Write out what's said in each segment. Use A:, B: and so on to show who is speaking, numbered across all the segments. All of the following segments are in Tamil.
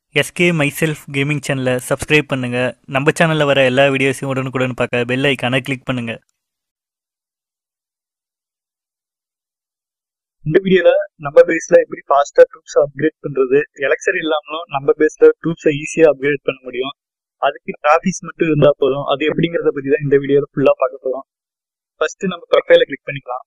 A: எஸ்கே மைசெல்ஃப் கேமிங் சேனலை சப்ஸ்கிரைப் பண்ணுங்க நம்ம சேனலில் வர எல்லா வீடியோஸையும் உடனுக்குடன் பார்க்க பெல் ஐக்கானை கிளிக் பண்ணுங்க
B: இந்த வீடியோல நம்ம பேஸ்ல எப்படி ஃபாஸ்டா ட்ரூப்ஸ் அப்கிரேட் பண்றது எலக்சர் இல்லாமலும் நம்ம பேஸ்ல ட்ரூப்ஸை ஈஸியா அப்கிரேட் பண்ண முடியும் அதுக்கு டிராபிக்ஸ் மட்டும் இருந்தா போதும் அது எப்படிங்கறத பத்தி தான் இந்த வீடியோல ஃபுல்லா பார்க்க போறோம் ஃபர்ஸ்ட் நம்ம ப்ரொஃபைல கிளிக் பண்ணிக்கலாம்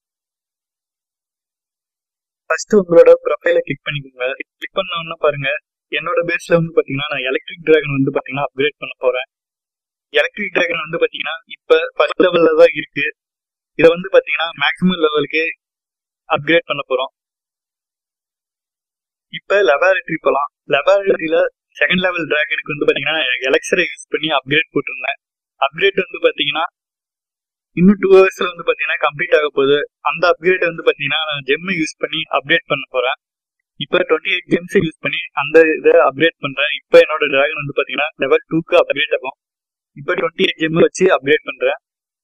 B: ஃபர்ஸ்ட் உங்களோட ப்ரொஃபைல கிளிக் பண்ணிக்கோங்க கிளிக் பண்ண உடனே பாருங்க என்னோட பேஸ்ல வந்து பாத்தீங்கன்னா நான் எலக்ட்ரிக் டிராகன் வந்து பாத்தீங்கன்னா அப்கிரேட் பண்ண போறேன் எலக்ட்ரிக் டிராகன் வந்து பாத்தீங்கன்னா இப்ப ஃபர்ஸ்ட் லெவல்ல தான் இருக்கு இதை வந்து பாத்தீங்கன்னா மேக்ஸிமம் லெவலுக்கு அப்கிரேட் பண்ண போறோம் இப்ப லெபார்டரி போலாம் லெபார்டரியில செகண்ட் லெவல் டிராகனுக்கு வந்து பாத்தீங்கன்னா எலக்சரை யூஸ் பண்ணி அப்கிரேட் போட்டிருந்தேன் அப்கிரேட் வந்து பாத்தீங்கன்னா இன்னும் டூ ஹவர்ஸ்ல வந்து பாத்தீங்கன்னா கம்ப்ளீட் ஆக போகுது அந்த அப்கிரேட் வந்து பாத்தீங்கன்னா நான் ஜெம்மை யூஸ் பண்ணி அப்டேட் பண்ண போறேன் இப்ப டுவெண்ட்டி எயிட் ஜெம்ஸ் யூஸ் பண்ணி அந்த இதை அப்டேட் பண்றேன் இப்ப என்னோட டிராகன் வந்து பாத்தீங்கன்னா லெவல் டூக்கு அப்கிரேட் ஆகும் இப்ப டுவெண்ட்டி எயிட் ஜெம் வச்சு அப்கிரேட் பண்றேன்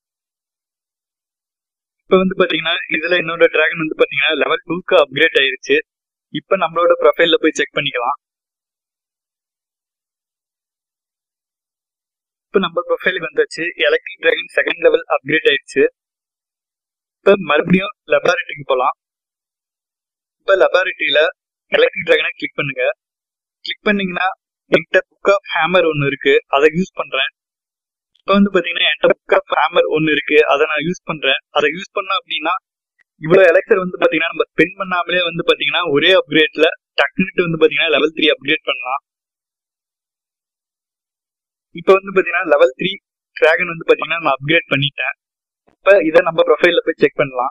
B: இப்ப வந்து பாத்தீங்கன்னா இதுல என்னோட டிராகன் வந்து பாத்தீங்கன்னா லெவல் டூக்கு அப்கிரேட் ஆயிருச்சு இப்ப நம்மளோட ப்ரொஃபைல்ல போய் செக் பண்ணிக்கலாம் இப்ப நம்ம ப்ரொஃபைலுக்கு வந்தாச்சு electric dragon second level upgrade ஆயிருச்சு இப்ப மறுபடியும் லெபார்டரிக்கு போலாம் இப்ப லெபார்டரியில எலக்ட்ரிக் டிராகனை கிளிக் பண்ணுங்க கிளிக் பண்ணீங்கன்னா என்கிட்ட புக் ஆஃப் ஹேமர் ஒன்னு இருக்கு அதை யூஸ் பண்றேன் இப்ப வந்து பாத்தீங்கன்னா என்கிட்ட புக் ஆஃப் ஹேமர் ஒன்னு இருக்கு அதை நான் யூஸ் பண்றேன் அதை யூஸ் பண்ண அப்படின்னா இவ்வளவு எலக்சர் வந்து பாத்தீங்கன்னா நம்ம ஸ்பெண்ட் பண்ணாமலே வந்து பாத்தீங்கன்னா ஒரே அப்கிரேட்ல டக்குனுட்டு வந்து பாத்தீங்கன்னா லெவல் த்ரீ அப்கிரேட் பண்ணலாம் இப்ப வந்து பாத்தீங்கன்னா லெவல் த்ரீ டிராகன் வந்து பாத்தீங்கன்னா நான் அப்கிரேட் பண்ணிட்டேன் இப்ப இதை நம்ம ப்ரொஃபைல்ல போய் செக் பண்ணலாம்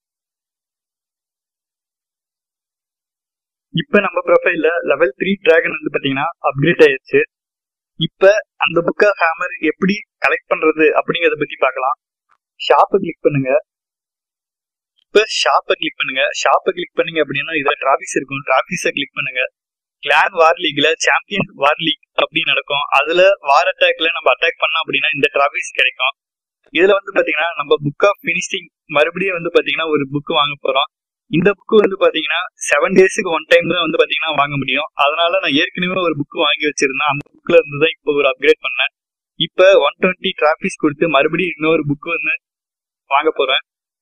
B: இப்ப நம்ம ப்ரொஃபைல்ல லெவல் த்ரீ டிராகன் வந்து பாத்தீங்கன்னா அப்கிரேட் ஆயிருச்சு இப்ப அந்த புக் ஆஃப் ஹேமர் எப்படி கலெக்ட் பண்றது அப்படிங்கறத பத்தி பார்க்கலாம் ஷாப்பை கிளிக் பண்ணுங்க இப்ப ஷாப்பை கிளிக் பண்ணுங்க ஷாப்பை கிளிக் பண்ணீங்க அப்படின்னா இதுல டிராபிக்ஸ் இருக்கும் டிராபிக்ஸை கிளிக் பண்ணுங்க கிளான் வார் லீக்ல சாம்பியன் வார் லீக் அப்படின்னு நடக்கும் அதுல வார் அட்டாக்ல நம்ம அட்டாக் பண்ணோம் அப்படின்னா இந்த டிராபிக்ஸ் கிடைக்கும் இதுல வந்து பாத்தீங்கன்னா நம்ம புக் ஆஃப் பினிஷிங் மறுபடியும் வந்து பாத்தீங்கன்னா ஒரு புக் வாங்க போறோம் இந்த புக் வந்து பாத்தீங்கன்னா செவன் டேஸுக்கு ஒன் டைம் தான் வந்து பாத்தீங்கன்னா வாங்க முடியும் அதனால நான் ஏற்கனவே ஒரு புக் வாங்கி வச்சிருந்தேன் அந்த புக்ல இருந்து தான் இப்போ ஒரு அப்கிரேட் பண்ணேன் இப்ப ஒன் டுவெண்ட்டி டிராபிக்ஸ் கொடுத்து மறுபடியும் இன்னொரு புக் வந்து வாங்க போறேன்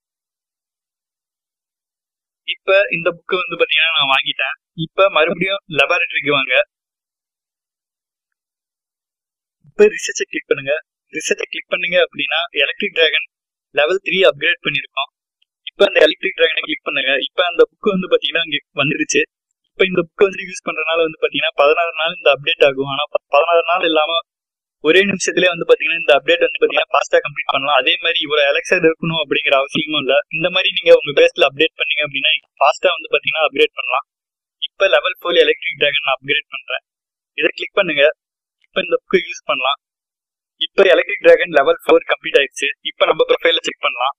B: இப்ப இந்த புக்கை வந்து பாத்தீங்கன்னா நான் வாங்கிட்டேன் இப்ப மறுபடியும் லெபார்டரிக்கு வாங்க இப்ப ரிசர்ச்சை கிளிக் பண்ணுங்க ரிசர்ச்சை கிளிக் பண்ணீங்க அப்படின்னா electric dragon level three upgrade பண்ணிருக்கோம் இப்ப அந்த எலக்ட்ரிக் டிராகனை கிளிக் பண்ணுங்க இப்ப அந்த புக் வந்து பாத்தீங்கன்னா இங்க வந்துருச்சு இப்ப இந்த புக் வந்து யூஸ் பண்றதுனால வந்து பாத்தீங்கன்னா பதினாறு நாள் இந்த அப்டேட் ஆகும் ஆனா பதினாறு நாள் இல்லாம ஒரே நிமிஷத்துலயே வந்து பாத்தீங்கன்னா இந்த அப்டேட் வந்து பாத்தீங்கன்னா ஃபாஸ்டா கம்ப்ளீட் பண்ணலாம் அதே மாதிரி இவ்வளவு எலக்சர் இருக்கணும் அப்படிங்கிற அவசியமும் இல்ல இந்த மாதிரி நீங்க உங்க பேஸ்ல அப்டேட் பண்ணீங்க அப்படின்னா ஃபாஸ்டா வந்து பாத்தீங்கன்னா அப்கிரேட் பண்ணலாம் இப்ப level four electric dragon upgrade பண்றேன் இதை கிளிக் பண்ணுங்க இப்ப இந்த புக்கை யூஸ் பண்ணலாம் இப்ப electric dragon level four complete ஆயிடுச்சு இப்ப நம்ம ப்ரொஃபைல செக் பண்ணலாம்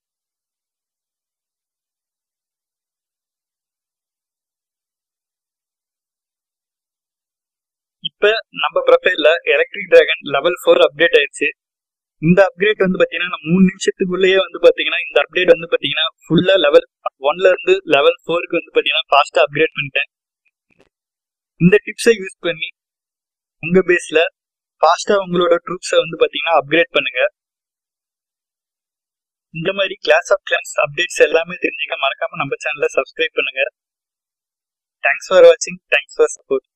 B: இப்ப நம்ம ப்ரொஃபைல்ல electric dragon level four update ஆயிடுச்சு இந்த அப்கிரேட் வந்து பாத்தீங்கன்னா நான் மூணு நிமிஷத்துக்குள்ளேயே வந்து பாத்தீங்கன்னா இந்த அப்டேட் வந்து பாத்தீங்கன்னா ஃபுல்லா லெவல் ஒன்ல இருந்து லெவல் ஃபோருக்கு வந்து பாத்தீங்கன்னா ஃபாஸ்டா அப்கிரேட் பண்ணிட்டேன் இந்த டிப்ஸை யூஸ் பண்ணி உங்க பேஸ்ல ஃபாஸ்டா உங்களோட ட்ரூப்ஸை வந்து பாத்தீங்கன்னா அப்கிரேட் பண்ணுங்க இந்த மாதிரி கிளாஸ் ஆஃப் கிளாஸ் அப்டேட்ஸ் எல்லாமே தெரிஞ்சுக்க மறக்காம நம்ம சேனலை சப்ஸ்கிரைப் பண்ணுங்க தேங்க்ஸ் ஃபார் வாட்சிங் தேங்க்ஸ் ஃபார் சப்போர்ட்